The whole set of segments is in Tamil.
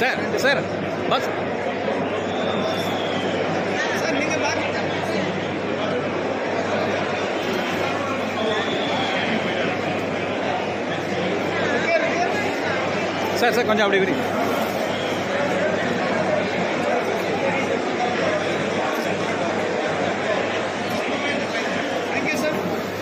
சார் சார் பஸ் சார் நீங்க பாருங்க சார் சார் கொஞ்சம் அப்படி விடு தேங்க்யூ சார்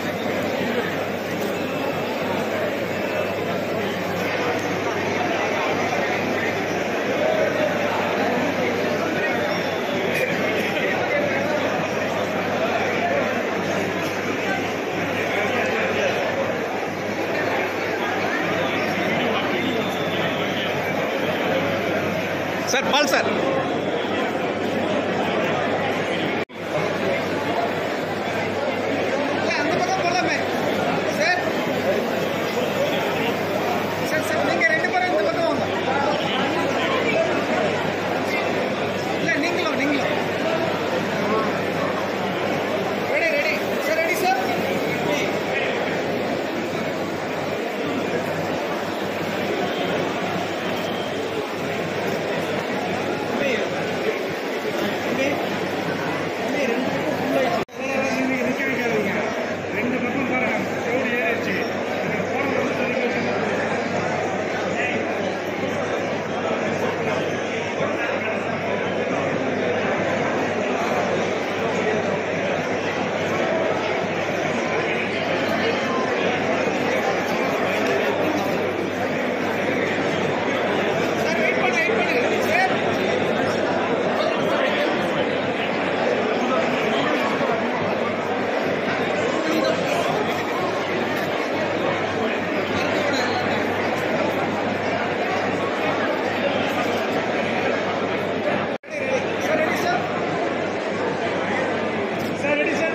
சார் பால் சார் இல்ல அந்த பக்கம் போலாமே சார் சார் சார் நீங்க ரெண்டு பேரும் இந்த பக்கம் வாங்க இல்ல நீங்களும் நீங்களும் ready ready sir ready sir ரெண்டு பக்கம் பாருங்க ரோடு ஏறிடுச்சு போன சார் வெயிட் பண்ணு வெயிட் பண்ணுங்க sir sir ready sir sir ready sir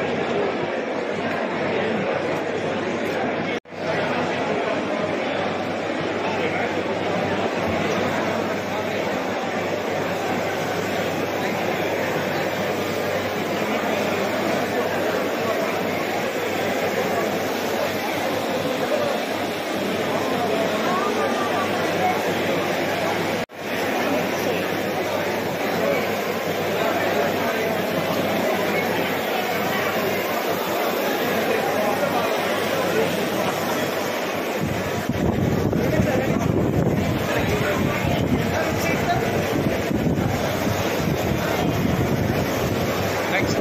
thanks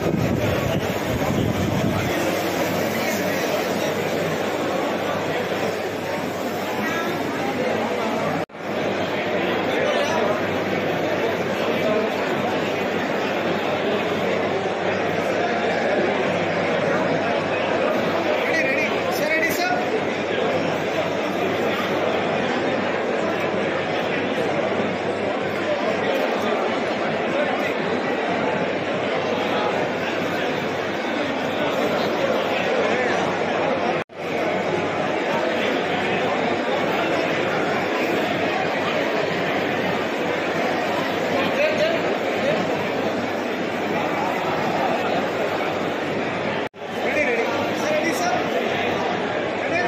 ready ready sir ready sir ready ready sir ready sir ready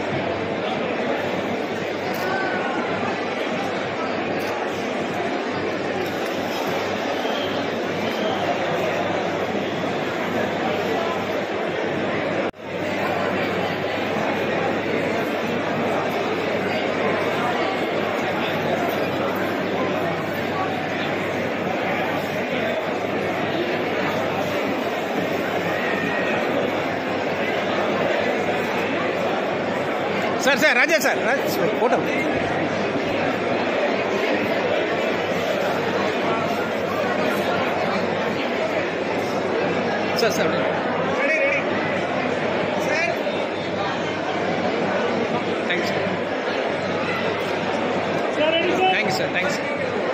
sir sir Raja sir Raj photo sir sir ready ready sir thanks sir ready sir thanks sir thanks